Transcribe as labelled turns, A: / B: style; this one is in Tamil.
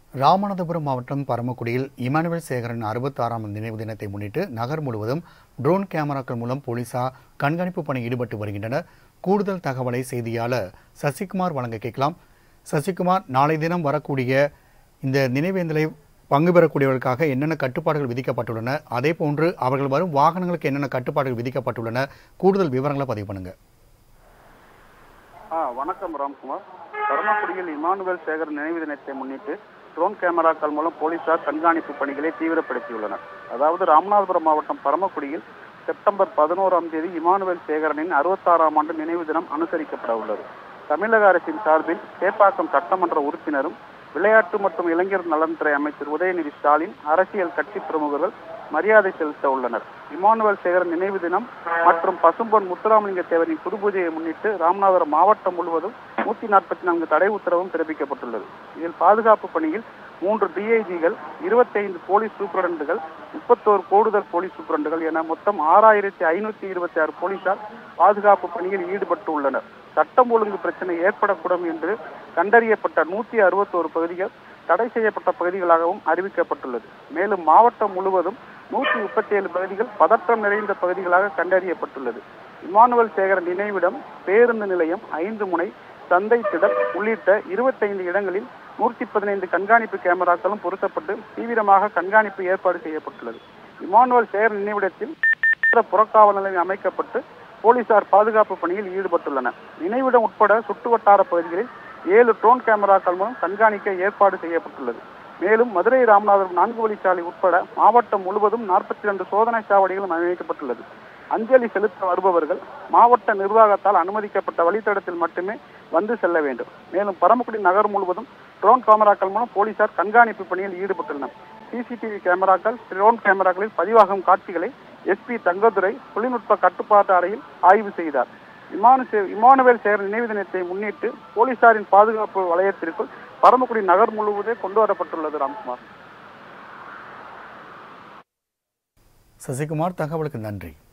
A: ராமநாதபுரம் மாவட்டம் பரமக்குடியில் இமானுவேல் சேகரன் அறுபத்தாறாம் நினைவு தினத்தை முன்னிட்டு நகர் முழுவதும் ட்ரோன் கேமராக்கள் மூலம் போலீசார் கண்காணிப்பு பணி ஈடுபட்டு வருகின்றனர் கூடுதல் தகவலை செய்தியாளர் சசிகுமார் வழங்க கேட்கலாம் சசிகுமார் நாளை தினம் வரக்கூடிய இந்த நினைவேந்தலை பங்கு பெறக்கூடியவர்களுக்காக என்னென்ன கட்டுப்பாடுகள் விதிக்கப்பட்டுள்ளன அதே போன்று அவர்கள் வரும் வாகனங்களுக்கு என்னென்ன கட்டுப்பாடுகள் விதிக்கப்பட்டுள்ளன கூடுதல் விவரங்களை பதிவு பண்ணுங்க
B: ஆ வணக்கம் ராம்குமார் பரமக்குடியில் இமானுவேல் சேகர் நினைவு தினத்தை முன்னிட்டு ட்ரோன் கேமராக்கள் மூலம் போலீசார் கண்காணிப்பு பணிகளை தீவிரப்படுத்தியுள்ளனர் அதாவது ராமநாதபுரம் மாவட்டம் பரமக்குடியில் செப்டம்பர் பதினோராம் தேதி இமானுவேல் சேகரனின் அறுபத்தாறாம் ஆண்டு நினைவு தினம் அனுசரிக்கப்பட உள்ளது தமிழக அரசின் சார்பில் சேப்பாக்கம் சட்டமன்ற உறுப்பினரும் விளையாட்டு மற்றும் இளைஞர் நலன்துறை அமைச்சர் உதயநிதி ஸ்டாலின் அரசியல் கட்சி பிரமுகர்கள் மரியாதை செலுத்த உள்ளனர் இமானுவேல் சேகரன் நினைவு தினம் மற்றும் பசும்பொன் முத்துராமலிங்க தேவரின் புதுபூஜையை முன்னிட்டு ராமநாதபுரம் மாவட்டம் முழுவதும் நூத்தி நாற்பத்தி நான்கு தடை உத்தரவும் பிறப்பிக்கப்பட்டுள்ளது இதில் பாதுகாப்பு பணியில் மூன்று டிஐஜிகள் இருபத்தைந்து போலீஸ் சூப்பரண்டுகள் முப்பத்தோரு கூடுதல் போலீஸ் சூப்பரண்டுகள் என மொத்தம் ஆறாயிரத்தி ஐநூத்தி இருபத்தி ஆறு போலீசார் பாதுகாப்பு பணியில் ஈடுபட்டு உள்ளனர் சட்டம் ஒழுங்கு பிரச்சனை ஏற்படக்கூடும் என்று கண்டறியப்பட்ட நூத்தி அறுபத்தோரு பகுதிகள் தடை செய்யப்பட்ட பகுதிகளாகவும் அறிவிக்கப்பட்டுள்ளது மேலும் மாவட்டம் முழுவதும் நூற்றி முப்பத்தி ஏழு பகுதிகள் பதற்றம் நிறைந்த பகுதிகளாக கண்டறியப்பட்டுள்ளது இமானுவல் சேகரன் நினைவிடம் பேருந்து நிலையம் ஐந்து முனை சந்தை திடல் உள்ளிட்ட இருபத்தைந்து இடங்களில் நூற்றி பதினைந்து கண்காணிப்பு கேமராக்களும் பொருத்தப்பட்டு தீவிரமாக கண்காணிப்பு ஏற்பாடு செய்யப்பட்டுள்ளது இமானுவல் சேகர் நினைவிடத்தில் புறக்காவல் நிலையம் அமைக்கப்பட்டு போலீசார் பாதுகாப்பு பணியில் ஈடுபட்டுள்ளனர் நினைவிடம் உட்பட சுற்றுவட்டார பகுதிகளில் ஏழு ட்ரோன் கேமராக்கள் மூலம் கண்காணிக்க ஏற்பாடு செய்யப்பட்டுள்ளது மேலும் மதுரை ராமநாதபுரம் நான்கு வழிச்சாலை உட்பட மாவட்டம் முழுவதும் நாற்பத்தி ரெண்டு சோதனை சாவடிகளும் அமைக்கப்பட்டுள்ளது அஞ்சலி செலுத்த வருபவர்கள் மாவட்ட நிர்வாகத்தால் அனுமதிக்கப்பட்ட வழித்தடத்தில் மட்டுமே வந்து செல்ல வேண்டும் மேலும் பரமக்குடி நகர் முழுவதும் ட்ரோன் கேமராக்கள் மூலம் போலீசார் கண்காணிப்பு பணியில் ஈடுபட்டுள்ளனர் சிசிடிவி கேமராக்கள் ட்ரோன் கேமராக்களில் பதிவாகும் காட்சிகளை எஸ்பி தங்கதுரை தொழில்நுட்ப கட்டுப்பாட்டு அறையில் ஆய்வு செய்தார் இமானு இமானுவேல் சேகர் நினைவு தினத்தை முன்னிட்டு போலீசாரின் பாதுகாப்பு வளையத்திற்குள் பரமக்குடி நகர் முழுவதே கொண்டு வரப்பட்டுள்ளது ராம்குமார்
A: சசிகுமார் தகவலுக்கு நன்றி